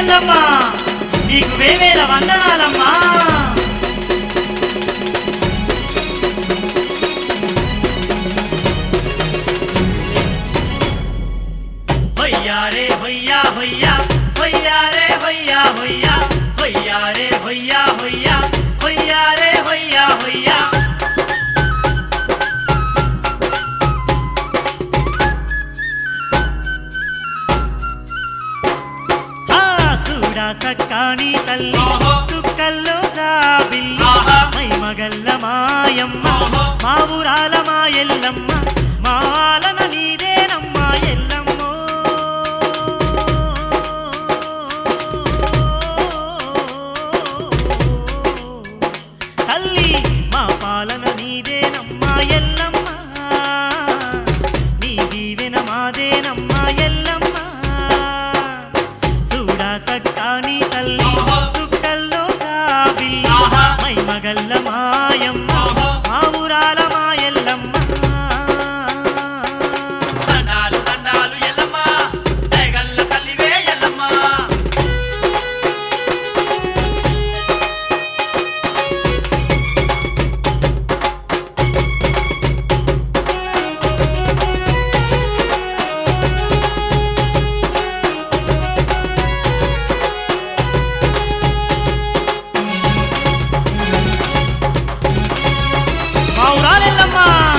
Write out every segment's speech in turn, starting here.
ఎల్లమ్మా నీకు వేవేల వందనాలమ్మా హొయ్యా రే హొయ్యా హొయ్యా హొయ్యా రే హొయ్యా హొయ్యా హొయ్యా రే హొయ్యా హొయ్యా హొయ్యా రే హొయ్యా హొయ్యా ఆ చూడా సక్కాని తల్లి ఆహా. సుక్కల్లో జాబిల్లి ఆహా. మై మగల్ల మాయమ్మ ఆహా. మా ఊరాల మా ఎల్లమ్మ మాలన నీదేనమ్మ ఎల్లమ్మో తల్లి మా పాలన నీదేనమ్మ ఎల్లమ్మ నీ దీవెన మాదేనమ్మ ఎల్లమ్మ చూడా సక్కాని తల్లి ఆహా. సుక్కల్లో జాబిల్లి ఆహా. మై మగల్ల మాయమ్మ ఆహా. మా ఊరాల మా ఎల్లమ్మ దండాలు దండాలు ఎల్లమ్మ దయగల్ల తల్లివే ఎల్లమ్మ మా ఊరాల ఎల్లమ్మ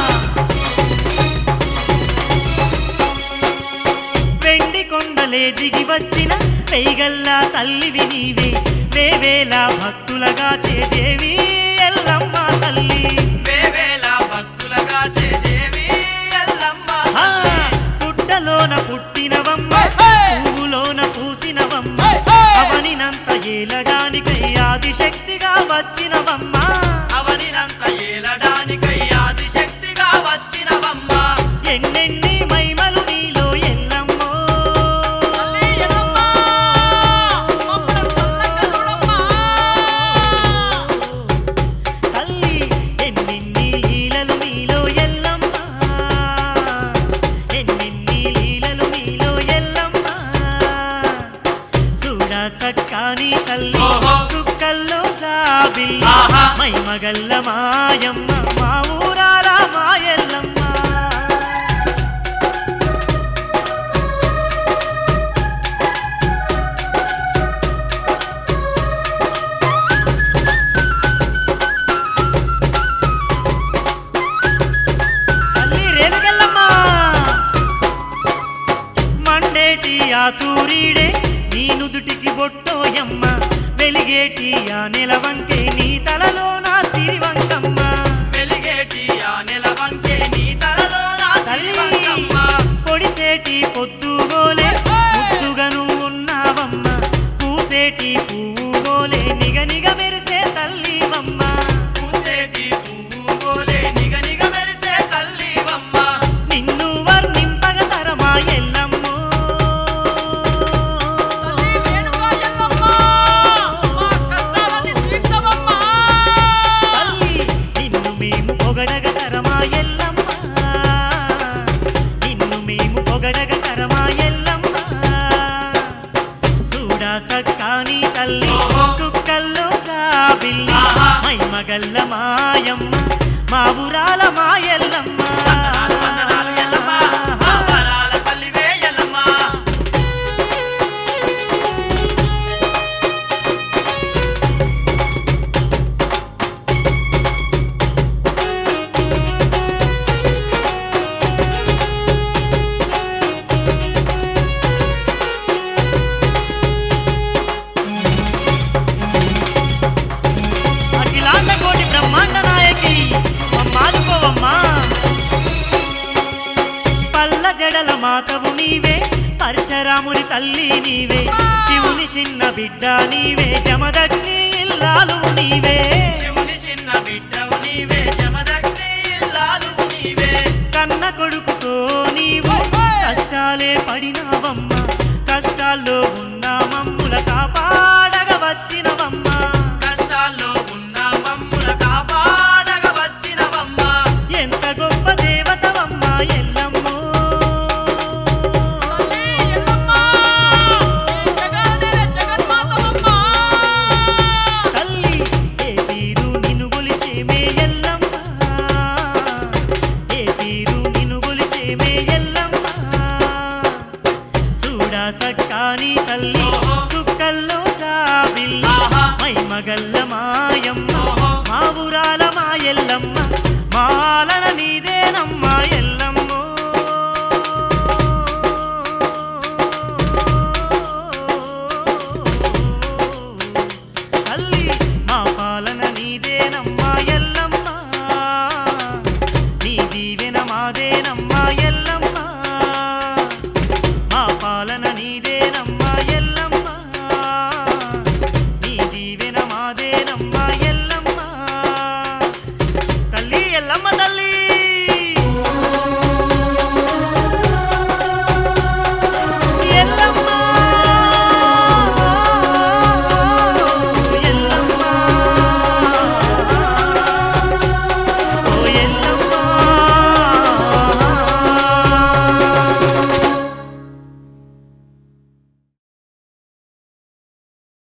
వెండి కొండలే దిగి వచ్చిన పెయ్యగల్లా తల్లివి నీవే వేవేల భక్తులగా చేదేవి ఎల్లమ్మ తల్లి వేవేల భక్తులగా చేదేవి ఎల్లమ్మ ఆ, తల్లి. పుట్టలోన పుట్టినవమ్మ హై, హై. పువ్వులోన పూసినవమ్మ హై, హై. అవనినంత ఏలడానికై ఆదిశక్తిగా వచ్చినవమ్మ అవనినంత ఏలడానికై ఆదిశక్తిగా వచ్చినవమ్మ ఎన్నెన్ని మైమలు నీలో ఎల్లమ్మో తల్లి ఎల్లమ్మ మమ్మల్ని చల్లగా చూడమ్మా తల్లి ఎన్నెన్ని లీలలు నీలో ఎల్లమ్మ ఎన్నెన్ని లీలలు నీలో ఎల్లమ్మ చూడ సక్కాని తల్లి ఓహో. సుక్కల్లో జాబిల్లి ఆహా. మై మగల్ల మాయమ్మ మా ఊరాల మా ఎల్లమ్మ తల్లి రేణుకెళ్ళమ్మ మండేటి ఆ సూర్యుడే నీ నుదుటికి బొట్టోయమ్మ వెలిగేటి ఆ నెలవంకే నీ తలలో నా సిరివంకమ్మ వెలిగేటి ఆ నెలవంకే నీ తలలో నా తల్లి సిరివంకమ్మ. పొడిసేటి పొద్దుగోలే ముద్దుగను ఉన్నావమ్మ పూసేటి పువ్వు గోలే నిగ నిగ మెరిసే తల్లివమ్మ పూసేటి పువ్వు పోలే నిగ నిగ మెరిసే తల్లివమ్మ. నిన్ను వర్ణింపగ తరమా ఎల్లమ్మో తల్లి రేణుకా ఎల్లమ్మ, మా కష్టాలన్నీ తీర్చవమ్మా. తల్లి నిన్ను మేము పొగడగ తరమా ఎల్లమ్మ నిన్ను మేము పొగడగ తరమా ఎల్లమ్మ చూడా సక్కాని తల్లి ఓహో. చుక్కల్లో జాబిల్లి ఆహా. మై మగల్ల మాయమ్మ మా ఊరాల మా ఎల్లమ్మ వందనాలు వందనాలు ఎల్లమ్మ, మా వరాల తల్లివే ఎల్లమ్మ. అఖిలాండ కోటి బ్రహ్మాండ నాయకి మమ్మాదుకోవమ్మా పల్ల జడల మాతవు నీవే పరశరాముని తల్లి నీవే శివుని చిన్న బిడ్డ నీవే జమదగ్ని ఇల్లాలు నీవే శివుని చిన్న బిడ్డవు నీవే, జమదగ్ని ఇల్లాలు నీవే. కన్న కొడుకుతో నీవు కష్టాలే పడినావమ్మ కష్టాల్లో